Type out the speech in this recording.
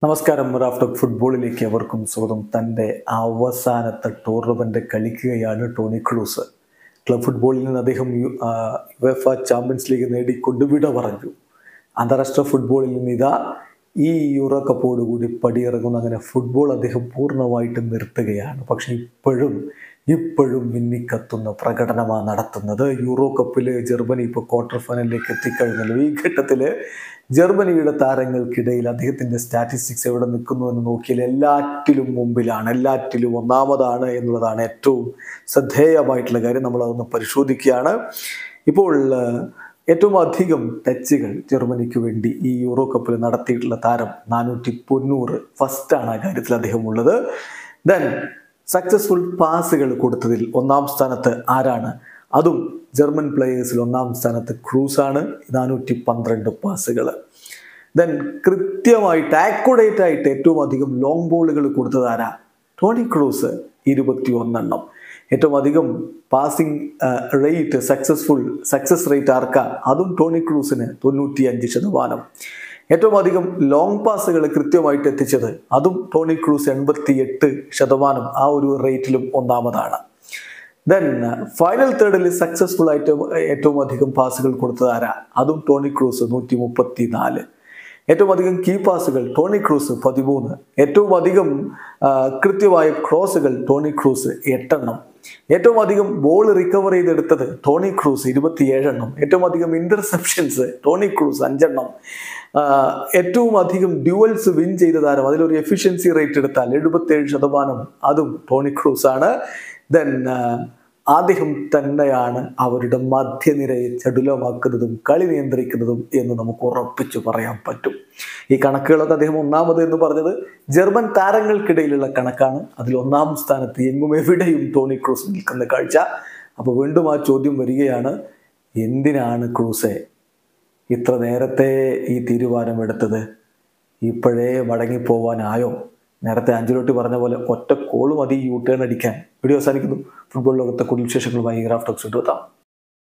നമസ്കാരം റാഫ്റ്റോക്ക് ഫുട്ബോളിലേക്ക് അവർക്കും സ്വാഗതം തൻ്റെ അവസാനത്തെ ടൂർണമെൻ്റ് കളിക്കുകയാണ് ടോണി ക്രൂസ് ക്ലബ് ഫുട്ബോളിൽ നിന്ന് അദ്ദേഹം യു- ആ, യുവേഫ ചാമ്പ്യൻസ് ലീഗ് നേടിക്കൊണ്ട് വിട പറഞ്ഞു അന്താരാഷ്ട്ര ഫുട്ബോളിൽ നിന്ന് ഇതാ ഈ യൂറോ കപ്പോടുകൂടി പടിയിറങ്ങുന്ന അങ്ങനെ ഫുട്ബോൾ അദ്ദേഹം പൂർണ്ണമായിട്ട് നിർത്തുകയാണ് പക്ഷെ ഇപ്പോഴും ഇപ്പോഴും മിന്നിക്കത്തുന്ന പ്രകടനമാണ് നടത്തുന്നത് യൂറോ കപ്പിൽ ജർമ്മനി ഇപ്പോൾ ക്വാർട്ടർ ഫൈനലിലേക്ക് എത്തിക്കഴിഞ്ഞല്ലോ ഈ ഘട്ടത്തിൽ ജർമ്മനിയുടെ താരങ്ങൾക്കിടയിൽ അദ്ദേഹത്തിൻ്റെ സ്റ്റാറ്റിസ്റ്റിക്സ് എവിടെ നിൽക്കുന്നു എന്ന് നോക്കിയാൽ എല്ലാറ്റിലും മുമ്പിലാണ് എല്ലാറ്റിലും ഒന്നാമതാണ് എന്നുള്ളതാണ് ഏറ്റവും ശ്രദ്ധേയമായിട്ടുള്ള കാര്യം നമ്മൾ അതൊന്ന് പരിശോധിക്കുകയാണ് ഇപ്പോൾ ആ, ഏറ്റവും അധികം ടച്ചുകൾ ജർമ്മനിക്ക് വേണ്ടി ഈ യൂറോ കപ്പിൽ നടത്തിയിട്ടുള്ള താരം നാനൂറ്റി തൊണ്ണൂറ് ഫസ്റ്റാണ് ആ കാര്യത്തിൽ അദ്ദേഹം ഉള്ളത് ദെൻ സക്സസ്ഫുൾ പാസുകൾ കൊടുത്തതിൽ ഒന്നാം സ്ഥാനത്ത് ആരാണ് അതും ജർമ്മൻ പ്ലേയേഴ്സിൽ ഒന്നാം സ്ഥാനത്ത് ക്രൂസാണ് നാനൂറ്റി പന്ത്രണ്ട് പാസുകൾ ദെൻ കൃത്യമായിട്ട് ആക്യുറേറ്റ് ആയിട്ട് ഏറ്റവും അധികം ലോങ് ബോളുകൾ കൊടുത്തത് ആരാ ടോണി ക്രൂസ് ഇരുപത്തി ഒന്നെണ്ണം ഏറ്റവും അധികം passing rate successful success rate ആർക്ക അതും ടോണി ക്രൂസിന് തൊണ്ണൂറ്റി അഞ്ച് ശതമാനം ഏറ്റവും അധികം ലോങ് പാസുകൾ കൃത്യമായിട്ട് എത്തിച്ചത് അതും ടോണി ക്രൂസ് എൺപത്തി എട്ട് ശതമാനം ആ ഒരു റേറ്റിലും ഒന്നാമതാണ് ദെൻ ഫൈനൽ തേർഡിൽ സക്സസ്ഫുൾ ആയിട്ട് ഏറ്റവും അധികം പാസുകൾ കൊടുത്തത് ആരാ അതും ടോണി ക്രൂസ് നൂറ്റി മുപ്പത്തി നാല് ഏറ്റവും അധികം കീ പാസുകൾ ടോണി ക്രൂസ് പതിമൂന്ന് ഏറ്റവും അധികം ആ, കൃത്യമായ ക്രോസുകൾ ടോണി ക്രൂസ് എട്ടെണ്ണം ഏറ്റവും അധികം ബോൾ റിക്കവർ ചെയ്തെടുത്തത് ടോണി ക്രൂസ് ഇരുപത്തിയേഴെണ്ണം ഏറ്റവും അധികം ഇന്റർസെപ്ഷൻസ് ടോണി ക്രൂസ് അഞ്ചെണ്ണം ആ, ഏറ്റവും അധികം ഡ്യുവൽസ് വിൻ ചെയ്ത താരം അതിലൊരു എഫിഷ്യൻസി റേറ്റ് എടുത്താൽ എഴുപത്തേഴ് ശതമാനം അതും ടോണി ക്രൂസ് ആണ് ദെൻ അദ്ദേഹം തന്നെയാണ് അവരുടെ മധ്യനിരയെ ചടുലമാക്കുന്നതും കളി നിയന്ത്രിക്കുന്നതും എന്ന് നമുക്ക് ഉറപ്പിച്ചു പറയാൻ പറ്റും ഈ കണക്കുകളൊക്കെ അദ്ദേഹം ഒന്നാമത് എന്ന് പറഞ്ഞത് ജർമ്മൻ താരങ്ങൾക്കിടയിലുള്ള കണക്കാണ് അതിൽ ഒന്നാം സ്ഥാനത്ത് എങ്ങും എവിടെയും ടോണി ക്രൂസ് നിൽക്കുന്ന കാഴ്ച അപ്പോൾ വീണ്ടും ആ ചോദ്യം വരികയാണ് എന്തിനാണ് ക്രൂസെ ഇത്ര നേരത്തെ ഈ തീരുമാനമെടുത്തത് ഇപ്പോഴേ മടങ്ങിപ്പോവാനായോ നേരത്തെ അഞ്ചലോട്ടി പറഞ്ഞ പോലെ ഒറ്റ കോള് മതി യു ടേൺ അടിക്കാൻ വീഡിയോ അവസാനിക്കുന്നു ഫുട്ബോൾ ലോകത്തെ കൂടുതൽ വിശേഷങ്ങളുമായി ഗ്രാഫ്റ്റോക്സ് എത്താം